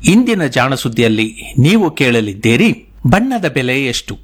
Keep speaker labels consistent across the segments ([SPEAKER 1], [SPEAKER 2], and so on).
[SPEAKER 1] ಇಂದಿನ ಜಾಣ ಸುದ್ದಿಯಲ್ಲಿ ನೀವು ಕೇಳಲಿದ್ದೀರಿ ಬಣ್ಣದ ಬೆಲೆ ಎಷ್ಟು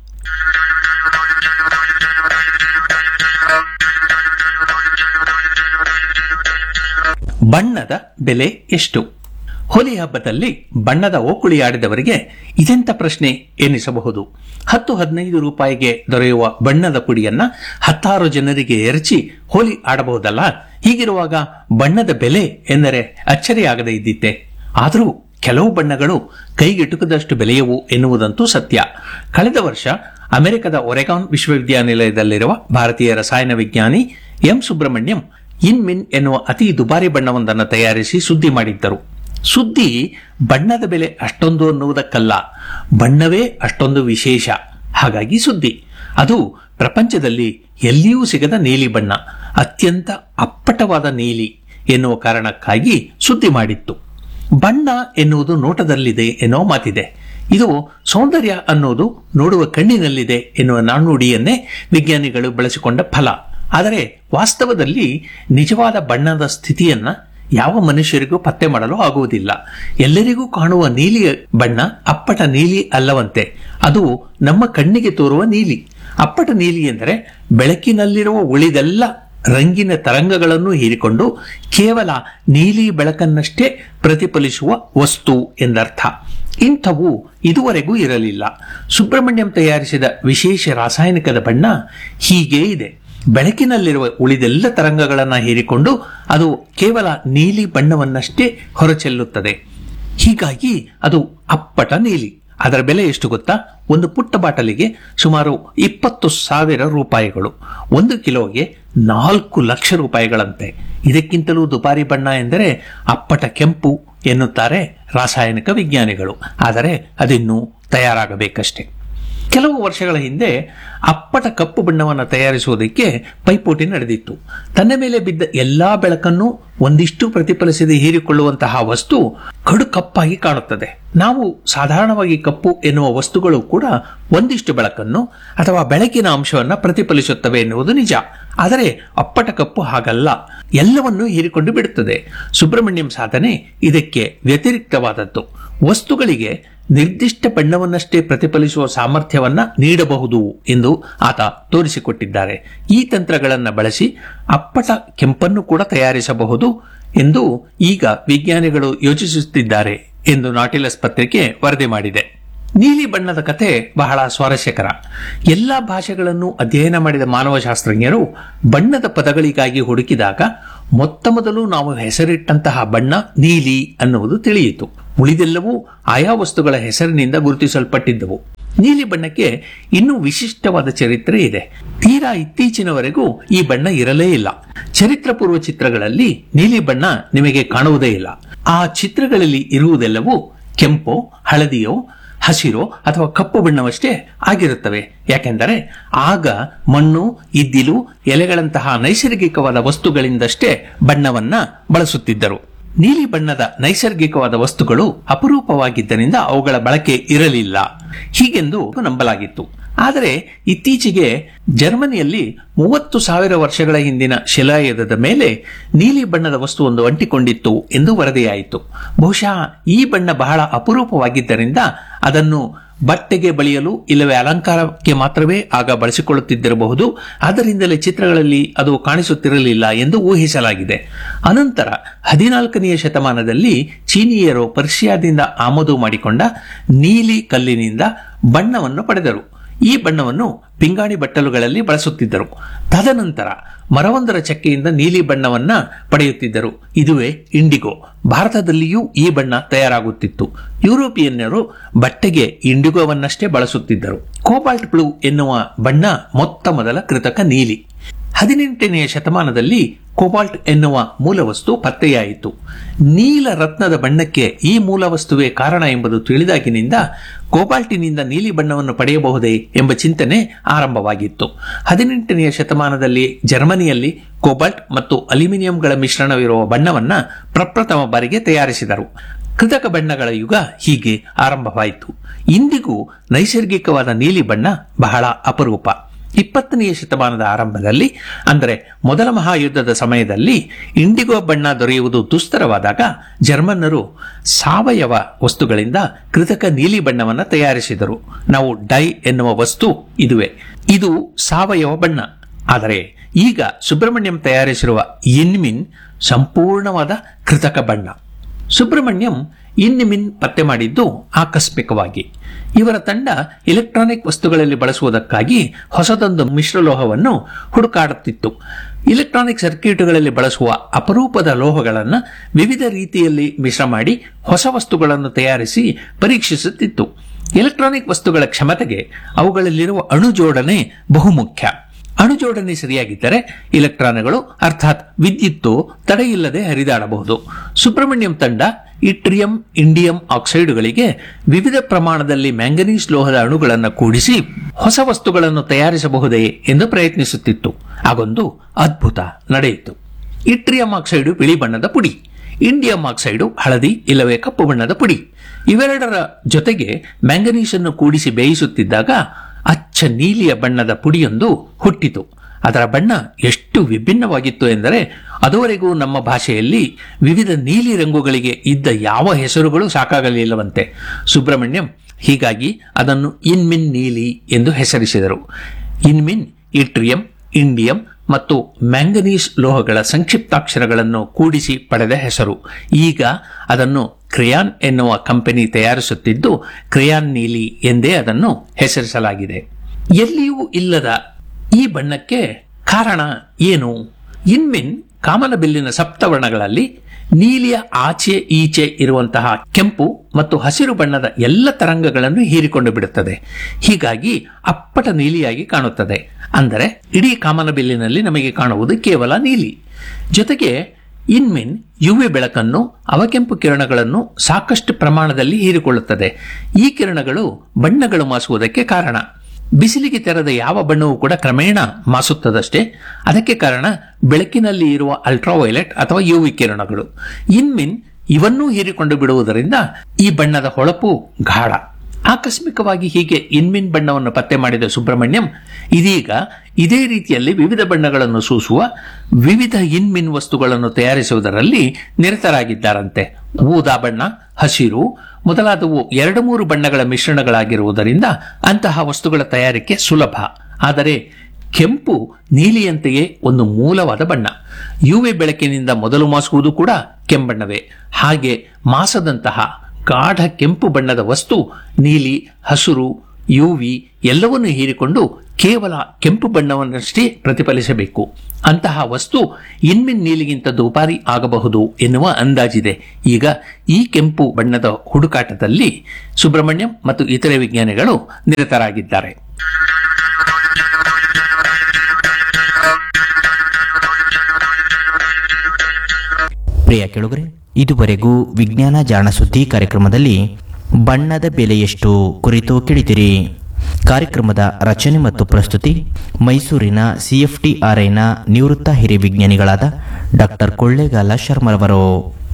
[SPEAKER 1] ಬಣ್ಣದ ಬೆಲೆ ಎಷ್ಟು ಹೋಲಿ ಹಬ್ಬದಲ್ಲಿ ಬಣ್ಣದ ಓಕುಳಿ ಆಡಿದವರಿಗೆ ಇದೆಂತ ಪ್ರಶ್ನೆ ಎನ್ನಿಸಬಹುದು ಹತ್ತು ಹದಿನೈದು ರೂಪಾಯಿಗೆ ದೊರೆಯುವ ಬಣ್ಣದ ಪುಡಿಯನ್ನ ಹತ್ತಾರು ಜನರಿಗೆ ಎರಚಿ ಹೋಲಿ ಆಡಬಹುದಲ್ಲ ಹೀಗಿರುವಾಗ ಬಣ್ಣದ ಬೆಲೆ ಎಂದರೆ ಅಚ್ಚರಿಯಾಗದೇ ಇದ್ದಿತ್ತೆ ಆದರೂ ಕೆಲವು ಬಣ್ಣಗಳು ಕೈಗೆಟುಕದಷ್ಟು ಬೆಲೆಯವು ಎನ್ನುವುದಂತೂ ಸತ್ಯ ಕಳೆದ ವರ್ಷ ಅಮೆರಿಕದ ಒರೆಗಾನ್ ವಿಶ್ವವಿದ್ಯಾನಿಲಯದಲ್ಲಿರುವ ಭಾರತೀಯ ರಸಾಯನ ವಿಜ್ಞಾನಿ ಎಂ ಸುಬ್ರಹ್ಮಣ್ಯಂ ಇನ್ಮಿನ್ ಎನ್ನುವ ಅತಿ ದುಬಾರಿ ಬಣ್ಣವೊಂದನ್ನು ತಯಾರಿಸಿ ಸುದ್ದಿ ಮಾಡಿದ್ದರು ಸುದ್ದಿ ಬಣ್ಣದ ಬೆಲೆ ಅಷ್ಟೊಂದು ಅನ್ನುವುದಕ್ಕಲ್ಲ ಬಣ್ಣವೇ ಅಷ್ಟೊಂದು ವಿಶೇಷ ಹಾಗಾಗಿ ಸುದ್ದಿ ಅದು ಪ್ರಪಂಚದಲ್ಲಿ ಎಲ್ಲಿಯೂ ಸಿಗದ ನೀಲಿ ಬಣ್ಣ ಅತ್ಯಂತ ಅಪ್ಪಟವಾದ ನೀಲಿ ಎನ್ನುವ ಕಾರಣಕ್ಕಾಗಿ ಸುದ್ದಿ ಮಾಡಿತ್ತು ಬಣ್ಣ ಎನ್ನುವುದು ನೋಟದಲ್ಲಿದೆ ಎನ್ನುವ ಮಾತಿದೆ ಇದು ಸೌಂದರ್ಯ ಅನ್ನೋದು ನೋಡುವ ಕಣ್ಣಿನಲ್ಲಿದೆ ಎನ್ನುವ ನಾಣ್ಣುಡಿಯನ್ನೇ ವಿಜ್ಞಾನಿಗಳು ಬಳಸಿಕೊಂಡ ಫಲ ಆದರೆ ವಾಸ್ತವದಲ್ಲಿ ನಿಜವಾದ ಬಣ್ಣದ ಸ್ಥಿತಿಯನ್ನ ಯಾವ ಮನುಷ್ಯರಿಗೂ ಪತ್ತೆ ಮಾಡಲು ಆಗುವುದಿಲ್ಲ ಎಲ್ಲರಿಗೂ ಕಾಣುವ ನೀಲಿ ಬಣ್ಣ ಅಪ್ಪಟ ನೀಲಿ ಅಲ್ಲವಂತೆ ಅದು ನಮ್ಮ ಕಣ್ಣಿಗೆ ತೋರುವ ನೀಲಿ ಅಪ್ಪಟ ನೀಲಿ ಎಂದರೆ ಬೆಳಕಿನಲ್ಲಿರುವ ಉಳಿದೆಲ್ಲ ರಂಗಿನ ತರಂಗಗಳನ್ನು ಹೀರಿಕೊಂಡು ಕೇವಲ ನೀಲಿ ಬೆಳಕನ್ನಷ್ಟೇ ಪ್ರತಿಫಲಿಸುವ ವಸ್ತು ಎಂದರ್ಥ ಇಂಥವು ಇದುವರೆಗೂ ಇರಲಿಲ್ಲ ಸುಬ್ರಹ್ಮಣ್ಯಂ ತಯಾರಿಸಿದ ವಿಶೇಷ ರಾಸಾಯನಿಕದ ಬಣ್ಣ ಹೀಗೇ ಇದೆ ಬೆಳಕಿನಲ್ಲಿರುವ ಉಳಿದೆಲ್ಲ ತರಂಗಗಳನ್ನು ಹೀರಿಕೊಂಡು ಅದು ಕೇವಲ ನೀಲಿ ಬಣ್ಣವನ್ನಷ್ಟೇ ಹೊರಚೆಲ್ಲುತ್ತದೆ ಹೀಗಾಗಿ ಅದು ಅಪ್ಪಟ ನೀಲಿ ಅದರ ಬೆಲೆ ಎಷ್ಟು ಗೊತ್ತಾ ಒಂದು ಪುಟ್ಟ ಬಾಟಲಿಗೆ ಸುಮಾರು ಇಪ್ಪತ್ತು ಸಾವಿರ ರೂಪಾಯಿಗಳು ಒಂದು ಕಿಲೋಗೆ ನಾಲ್ಕು ಲಕ್ಷ ರೂಪಾಯಿಗಳಂತೆ ಇದಕ್ಕಿಂತಲೂ ದುಬಾರಿ ಬಣ್ಣ ಎಂದರೆ ಅಪ್ಪಟ ಕೆಂಪು ಎನ್ನುತ್ತಾರೆ ರಾಸಾಯನಿಕ ವಿಜ್ಞಾನಿಗಳು ಆದರೆ ಅದಿನ್ನೂ ತಯಾರಾಗಬೇಕಷ್ಟೆ ಕೆಲವು ವರ್ಷಗಳ ಹಿಂದೆ ಅಪ್ಪಟ ಕಪ್ಪು ಬಣ್ಣವನ್ನು ತಯಾರಿಸುವುದಕ್ಕೆ ಪೈಪೋಟಿ ನಡೆದಿತ್ತು ತನ್ನ ಮೇಲೆ ಬಿದ್ದ ಎಲ್ಲಾ ಬೆಳಕನ್ನು ಒಂದಿಷ್ಟು ಪ್ರತಿಫಲಿಸದೆ ಹೀರಿಕೊಳ್ಳುವಂತಹ ವಸ್ತು ಕಡು ಕಪ್ಪಾಗಿ ಕಾಣುತ್ತದೆ ನಾವು ಸಾಧಾರಣವಾಗಿ ಕಪ್ಪು ಎನ್ನುವ ವಸ್ತುಗಳು ಕೂಡ ಒಂದಿಷ್ಟು ಬೆಳಕನ್ನು ಅಥವಾ ಬೆಳಕಿನ ಅಂಶವನ್ನು ಪ್ರತಿಫಲಿಸುತ್ತವೆ ಎನ್ನುವುದು ನಿಜ ಆದರೆ ಅಪ್ಪಟ ಕಪ್ಪು ಹಾಗಲ್ಲ ಎಲ್ಲವನ್ನೂ ಹೀರಿಕೊಂಡು ಬಿಡುತ್ತದೆ ಸುಬ್ರಹ್ಮಣ್ಯಂ ಸಾಧನೆ ಇದಕ್ಕೆ ವ್ಯತಿರಿಕ್ತವಾದದ್ದು ವಸ್ತುಗಳಿಗೆ ನಿರ್ದಿಷ್ಟ ಬಣ್ಣವನ್ನಷ್ಟೇ ಪ್ರತಿಫಲಿಸುವ ಸಾಮರ್ಥ್ಯವನ್ನ ನೀಡಬಹುದು ಎಂದು ಆತ ತೋರಿಸಿಕೊಟ್ಟಿದ್ದಾರೆ ಈ ತಂತ್ರಗಳನ್ನು ಬಳಸಿ ಅಪ್ಪಟ ಕೆಂಪನ್ನು ಕೂಡ ತಯಾರಿಸಬಹುದು ಎಂದು ಈಗ ವಿಜ್ಞಾನಿಗಳು ಯೋಚಿಸುತ್ತಿದ್ದಾರೆ ಎಂದು ನಾಟಿಲಸ್ ಪತ್ರಿಕೆ ವರದಿ ಮಾಡಿದೆ ನೀಲಿ ಬಣ್ಣದ ಕತೆ ಬಹಳ ಸ್ವಾರಸ್ಯಕರ ಎಲ್ಲಾ ಭಾಷೆಗಳನ್ನು ಅಧ್ಯಯನ ಮಾಡಿದ ಮಾನವಶಾಸ್ತ್ರಜ್ಞರು ಬಣ್ಣದ ಪದಗಳಿಗಾಗಿ ಹುಡುಕಿದಾಗ ಮೊತ್ತ ಮೊದಲು ನಾವು ಹೆಸರಿಟ್ಟಂತಹ ಬಣ್ಣ ನೀಲಿ ಅನ್ನುವುದು ತಿಳಿಯಿತು ಉಳಿದೆಲ್ಲವೂ ಆಯಾ ವಸ್ತುಗಳ ಹೆಸರಿನಿಂದ ಗುರುತಿಸಲ್ಪಟ್ಟಿದ್ದವು ನೀಲಿ ಬಣ್ಣಕ್ಕೆ ಇನ್ನೂ ವಿಶಿಷ್ಟವಾದ ಚರಿತ್ರೆ ಇದೆ ತೀರಾ ಇತ್ತೀಚಿನವರೆಗೂ ಈ ಬಣ್ಣ ಇರಲೇ ಇಲ್ಲ ಚರಿತ್ರ ಪೂರ್ವ ಚಿತ್ರಗಳಲ್ಲಿ ನೀಲಿ ಬಣ್ಣ ನಿಮಗೆ ಕಾಣುವುದೇ ಇಲ್ಲ ಆ ಚಿತ್ರಗಳಲ್ಲಿ ಇರುವುದೆಲ್ಲವೂ ಕೆಂಪೋ ಹಳದಿಯೋ ಹಸಿರೋ ಅಥವಾ ಕಪ್ಪು ಬಣ್ಣವಷ್ಟೇ ಆಗಿರುತ್ತವೆ ಯಾಕೆಂದರೆ ಆಗ ಮಣ್ಣು ಇದ್ದಿಲು ಎಲೆಗಳಂತಹ ನೈಸರ್ಗಿಕವಾದ ವಸ್ತುಗಳಿಂದಷ್ಟೇ ಬಣ್ಣವನ್ನ ಬಳಸುತ್ತಿದ್ದರು ನೀಲಿ ಬಣ್ಣದ ನೈಸರ್ಗಿಕವಾದ ವಸ್ತುಗಳು ಅಪರೂಪವಾಗಿದ್ದರಿಂದ ಅವುಗಳ ಬಳಕೆ ಇರಲಿಲ್ಲ ಹೀಗೆಂದು ನಂಬಲಾಗಿತ್ತು ಆದರೆ ಇತ್ತೀಚೆಗೆ ಜರ್ಮನಿಯಲ್ಲಿ ಮೂವತ್ತು ಸಾವಿರ ವರ್ಷಗಳ ಹಿಂದಿನ ಶಿಲಾಯುಧದ ಮೇಲೆ ನೀಲಿ ಬಣ್ಣದ ವಸ್ತುವೊಂದು ಅಂಟಿಕೊಂಡಿತ್ತು ಎಂದು ವರದಿಯಾಯಿತು ಬಹುಶಃ ಈ ಬಣ್ಣ ಬಹಳ ಅಪರೂಪವಾಗಿದ್ದರಿಂದ ಅದನ್ನು ಬಟ್ಟೆಗೆ ಬಳಿಯಲು ಇಲ್ಲವೇ ಅಲಂಕಾರಕ್ಕೆ ಮಾತ್ರವೇ ಆಗ ಬಳಸಿಕೊಳ್ಳುತ್ತಿದ್ದಿರಬಹುದು ಆದ್ದರಿಂದಲೇ ಚಿತ್ರಗಳಲ್ಲಿ ಅದು ಕಾಣಿಸುತ್ತಿರಲಿಲ್ಲ ಎಂದು ಊಹಿಸಲಾಗಿದೆ ಅನಂತರ ಹದಿನಾಲ್ಕನೆಯ ಶತಮಾನದಲ್ಲಿ ಚೀನೀಯರು ಪರ್ಷಿಯಾದಿಂದ ಆಮದು ಮಾಡಿಕೊಂಡ ನೀಲಿ ಕಲ್ಲಿನಿಂದ ಬಣ್ಣವನ್ನು ಪಡೆದರು ಈ ಬಣ್ಣವನ್ನು ಪಿಂಗಾಣಿ ಬಟ್ಟಲುಗಳಲ್ಲಿ ಬಳಸುತ್ತಿದ್ದರು ತದನಂತರ ಮರವೊಂದರ ಚಕ್ಕೆಯಿಂದ ನೀಲಿ ಬಣ್ಣವನ್ನ ಪಡೆಯುತ್ತಿದ್ದರು ಇದುವೇ ಇಂಡಿಗೋ ಭಾರತದಲ್ಲಿಯೂ ಈ ಬಣ್ಣ ತಯಾರಾಗುತ್ತಿತ್ತು ಯುರೋಪಿಯನ್ನರು ಬಟ್ಟೆಗೆ ಇಂಡಿಗೋವನ್ನಷ್ಟೇ ಬಳಸುತ್ತಿದ್ದರು ಕೋಬಾಲ್ಟ್ ಬ್ಲೂ ಎನ್ನುವ ಬಣ್ಣ ಮೊತ್ತ ಮೊದಲ ಕೃತಕ ನೀಲಿ ಹದಿನೆಂಟನೆಯ ಶತಮಾನದಲ್ಲಿ ಕೋಬಾಲ್ಟ್ ಎನ್ನುವ ಮೂಲವಸ್ತು ಪತ್ತೆಯಾಯಿತು ನೀಲ ರತ್ನದ ಬಣ್ಣಕ್ಕೆ ಈ ಮೂಲವಸ್ತುವೇ ಕಾರಣ ಎಂಬುದು ತಿಳಿದಾಗಿನಿಂದ ಕೋಬಾಲ್ಟಿನಿಂದ ನೀಲಿ ಬಣ್ಣವನ್ನು ಪಡೆಯಬಹುದೇ ಎಂಬ ಚಿಂತನೆ ಆರಂಭವಾಗಿತ್ತು ಹದಿನೆಂಟನೆಯ ಶತಮಾನದಲ್ಲಿ ಜರ್ಮನಿಯಲ್ಲಿ ಕೋಬಾಲ್ಟ್ ಮತ್ತು ಅಲ್ಯೂಮಿನಿಯಂಗಳ ಮಿಶ್ರಣವಿರುವ ಬಣ್ಣವನ್ನ ಪ್ರಪ್ರಥಮ ಬಾರಿಗೆ ತಯಾರಿಸಿದರು ಕೃತಕ ಬಣ್ಣಗಳ ಯುಗ ಹೀಗೆ ಆರಂಭವಾಯಿತು ಇಂದಿಗೂ ನೈಸರ್ಗಿಕವಾದ ನೀಲಿ ಬಣ್ಣ ಬಹಳ ಅಪರೂಪ ಇಪ್ಪತ್ತನೆಯ ಶತಮಾನದ ಆರಂಭದಲ್ಲಿ ಅಂದರೆ ಮೊದಲ ಮಹಾಯುದ್ಧದ ಸಮಯದಲ್ಲಿ ಇಂಡಿಗೋ ಬಣ್ಣ ದೊರೆಯುವುದು ದುಸ್ತರವಾದಾಗ ಜರ್ಮನ್ನರು ಸಾವಯವ ವಸ್ತುಗಳಿಂದ ಕೃತಕ ನೀಲಿ ಬಣ್ಣವನ್ನು ತಯಾರಿಸಿದರು ನಾವು ಡೈ ಎನ್ನುವ ವಸ್ತು ಇದುವೆ ಇದು ಸಾವಯವ ಬಣ್ಣ ಆದರೆ ಈಗ ಸುಬ್ರಹ್ಮಣ್ಯಂ ತಯಾರಿಸಿರುವ ಇನ್ಮಿನ್ ಸಂಪೂರ್ಣವಾದ ಕೃತಕ ಬಣ್ಣ ಸುಬ್ರಹ್ಮಣ್ಯಂ ಇನ್ಮಿನ್ ಪತ್ತೆ ಮಾಡಿದ್ದು ಆಕಸ್ಮಿಕವಾಗಿ ಇವರ ತಂಡ ಎಲೆಕ್ಟ್ರಾನಿಕ್ ವಸ್ತುಗಳಲ್ಲಿ ಬಳಸುವುದಕ್ಕಾಗಿ ಹೊಸದೊಂದು ಮಿಶ್ರಲೋಹವನ್ನು ಹುಡುಕಾಡುತ್ತಿತ್ತು ಇಲೆಕ್ಟ್ರಾನಿಕ್ ಸರ್ಕ್ಯೂಟ್ಗಳಲ್ಲಿ ಬಳಸುವ ಅಪರೂಪದ ಲೋಹಗಳನ್ನು ವಿವಿಧ ರೀತಿಯಲ್ಲಿ ಮಿಶ್ರ ಮಾಡಿ ಹೊಸ ವಸ್ತುಗಳನ್ನು ತಯಾರಿಸಿ ಪರೀಕ್ಷಿಸುತ್ತಿತ್ತು ಎಲೆಕ್ಟ್ರಾನಿಕ್ ವಸ್ತುಗಳ ಕ್ಷಮತೆಗೆ ಅವುಗಳಲ್ಲಿರುವ ಅಣುಜೋಡಣೆ ಬಹುಮುಖ್ಯ ಅಣುಜೋಡಣೆ ಸರಿಯಾಗಿದ್ದರೆ ಇಲೆಕ್ಟ್ರಾನ್ಗಳು ಅರ್ಥಾತ್ ವಿದ್ಯುತ್ತು ತಡೆಯಿಲ್ಲದೆ ಹರಿದಾಡಬಹುದು ಸುಬ್ರಹ್ಮಣ್ಯಂ ತಂಡ ಇಟ್ರಿಯಂ ಇಂಡಿಯಂ ಆಕ್ಸೈಡುಗಳಿಗೆ ವಿವಿಧ ಪ್ರಮಾಣದಲ್ಲಿ ಮ್ಯಾಂಗನೀಸ್ ಲೋಹದ ಅಣುಗಳನ್ನು ಕೂಡಿಸಿ ಹೊಸ ವಸ್ತುಗಳನ್ನು ತಯಾರಿಸಬಹುದೇ ಎಂದು ಪ್ರಯತ್ನಿಸುತ್ತಿತ್ತು ಆಗೊಂದು ಅದ್ಭುತ ನಡೆಯಿತು ಇಟ್ರಿಯಂ ಆಕ್ಸೈಡು ಬಿಳಿ ಬಣ್ಣದ ಪುಡಿ ಇಂಡಿಯಂ ಆಕ್ಸೈಡು ಹಳದಿ ಇಲ್ಲವೇ ಕಪ್ಪು ಬಣ್ಣದ ಪುಡಿ ಇವೆರಡರ ಜೊತೆಗೆ ಮ್ಯಾಂಗನೀಸ್ ಅನ್ನು ಕೂಡಿಸಿ ಬೇಯಿಸುತ್ತಿದ್ದಾಗ ಅಚ್ಚ ನೀಲಿಯ ಬಣ್ಣದ ಪುಡಿಯೊಂದು ಹುಟ್ಟಿತು ಅದರ ಬಣ್ಣ ಎಷ್ಟು ವಿಭಿನ್ನವಾಗಿತ್ತು ಎಂದರೆ ಅದುವರೆಗೂ ನಮ್ಮ ಭಾಷೆಯಲ್ಲಿ ವಿವಿಧ ನೀಲಿ ರಂಗುಗಳಿಗೆ ಇದ್ದ ಯಾವ ಹೆಸರುಗಳು ಸಾಕಾಗಲಿಲ್ಲವಂತೆ ಸುಬ್ರಹ್ಮಣ್ಯಂ ಹೀಗಾಗಿ ಅದನ್ನು ಇನ್ಮಿನ್ ನೀಲಿ ಎಂದು ಹೆಸರಿಸಿದರು ಇನ್ಮಿನ್ ಇಟ್ರಿಯಂ ಇಂಡಿಯಂ ಮತ್ತು ಮ್ಯಾಂಗನೀಸ್ ಲೋಹಗಳ ಸಂಕ್ಷಿಪ್ತಾಕ್ಷರಗಳನ್ನು ಕೂಡಿಸಿ ಪಡೆದ ಹೆಸರು ಈಗ ಅದನ್ನು ಕ್ರೇಯಾನ್ ಎನ್ನುವ ಕಂಪನಿ ತಯಾರಿಸುತ್ತಿದ್ದು ಕ್ರೇಯಾನ್ ನೀಲಿ ಎಂದೇ ಅದನ್ನು ಹೆಸರಿಸಲಾಗಿದೆ ಎಲ್ಲಿಯೂ ಇಲ್ಲದ ಈ ಬಣ್ಣಕ್ಕೆ ಕಾರಣ ಏನು ಇನ್ಮಿನ್ ಕಾಮನಬಿಲ್ಲಿನ ಸಪ್ತವರ್ಣಗಳಲ್ಲಿ ನೀಲಿಯ ಆಚೆ ಈಚೆ ಇರುವಂತಹ ಕೆಂಪು ಮತ್ತು ಹಸಿರು ಬಣ್ಣದ ಎಲ್ಲ ತರಂಗಗಳನ್ನು ಹೀರಿಕೊಂಡು ಬಿಡುತ್ತದೆ ಹೀಗಾಗಿ ಅಪ್ಪಟ ನೀಲಿಯಾಗಿ ಕಾಣುತ್ತದೆ ಅಂದರೆ ಇಡೀ ಕಾಮನಬಿಲ್ಲಿನಲ್ಲಿ ನಮಗೆ ಕಾಣುವುದು ಕೇವಲ ನೀಲಿ ಜೊತೆಗೆ ಇನ್ಮಿನ್ ಯುವಿ ಬೆಳಕನ್ನು ಅವಕೆಂಪು ಕಿರಣಗಳನ್ನು ಸಾಕಷ್ಟು ಪ್ರಮಾಣದಲ್ಲಿ ಹೀರಿಕೊಳ್ಳುತ್ತದೆ ಈ ಕಿರಣಗಳು ಬಣ್ಣಗಳು ಮಾಸುವುದಕ್ಕೆ ಕಾರಣ ಬಿಸಿಲಿಗೆ ತೆರೆದ ಯಾವ ಬಣ್ಣವೂ ಕೂಡ ಕ್ರಮೇಣ ಮಾಸುತ್ತದಷ್ಟೇ ಅದಕ್ಕೆ ಕಾರಣ ಬೆಳಕಿನಲ್ಲಿ ಇರುವ ಅಲ್ಟ್ರಾವೈಲೆಟ್ ಅಥವಾ ಯುವಿ ಕಿರಣಗಳು ಇನ್ಮಿನ್ ಇವನ್ನೂ ಹೀರಿಕೊಂಡು ಬಿಡುವುದರಿಂದ ಈ ಬಣ್ಣದ ಹೊಳಪು ಗಾಢ ಆಕಸ್ಮಿಕವಾಗಿ ಹೀಗೆ ಇನ್ಮಿನ್ ಬಣ್ಣವನ್ನು ಪತ್ತೆ ಮಾಡಿದ ಸುಬ್ರಹ್ಮಣ್ಯಂ ಇದೀಗ ಇದೇ ರೀತಿಯಲ್ಲಿ ವಿವಿಧ ಬಣ್ಣಗಳನ್ನು ಸೂಸುವ ವಿವಿಧ ಇನ್ಮಿನ್ ವಸ್ತುಗಳನ್ನು ತಯಾರಿಸುವುದರಲ್ಲಿ ನಿರತರಾಗಿದ್ದಾರಂತೆ ಊದಾ ಬಣ್ಣ ಹಸಿರು ಮೊದಲಾದವು ಎರಡು ಮೂರು ಬಣ್ಣಗಳ ಮಿಶ್ರಣಗಳಾಗಿರುವುದರಿಂದ ಅಂತಹ ವಸ್ತುಗಳ ತಯಾರಿಕೆ ಸುಲಭ ಆದರೆ ಕೆಂಪು ನೀಲಿಯಂತೆಯೇ ಒಂದು ಮೂಲವಾದ ಬಣ್ಣ ಯುವಿ ಬೆಳಕಿನಿಂದ ಮೊದಲು ಮಾಸುವುದು ಕೂಡ ಕೆಂಬಣ್ಣವೇ ಹಾಗೆ ಮಾಸದಂತಹ ಗಾಢ ಕೆಂಪು ಬಣ್ಣದ ವಸ್ತು ನೀಲಿ ಹಸುರು ಯುವಿ ಎಲ್ಲವನ್ನೂ ಹೀರಿಕೊಂಡು ಕೇವಲ ಕೆಂಪು ಬಣ್ಣವನ್ನಷ್ಟೇ ಪ್ರತಿಫಲಿಸಬೇಕು ಅಂತಹ ವಸ್ತು ಇನ್ಮಿನ್ ನೀಲಿಗಿಂತ ದುಬಾರಿ ಆಗಬಹುದು ಎನ್ನುವ ಅಂದಾಜಿದೆ ಈಗ ಈ ಕೆಂಪು ಬಣ್ಣದ ಹುಡುಕಾಟದಲ್ಲಿ ಸುಬ್ರಹ್ಮಣ್ಯಂ ಮತ್ತು ಇತರೆ ವಿಜ್ಞಾನಿಗಳು ನಿರತರಾಗಿದ್ದಾರೆ
[SPEAKER 2] ಪ್ರಿಯ ಕೆಳುಗರೆ ಇದುವರೆಗೂ ವಿಜ್ಞಾನ ಜಾಣ ಸುದ್ದಿ ಕಾರ್ಯಕ್ರಮದಲ್ಲಿ ಬಣ್ಣದ ಬೆಲೆ ಎಷ್ಟು ಕುರಿತು ಕೇಳಿದಿರಿ ಕಾರ್ಯಕ್ರಮದ ರಚನೆ ಮತ್ತು ಪ್ರಸ್ತುತಿ ಮೈಸೂರಿನ ಸಿಎಫ್ಟಿಆರ್ಐನ ನಿವೃತ್ತ ಹಿರಿಯ ವಿಜ್ಞಾನಿಗಳಾದ ಡಾಕ್ಟರ್ ಕೊಳ್ಳೇಗಾಲ ಶರ್ಮರವರು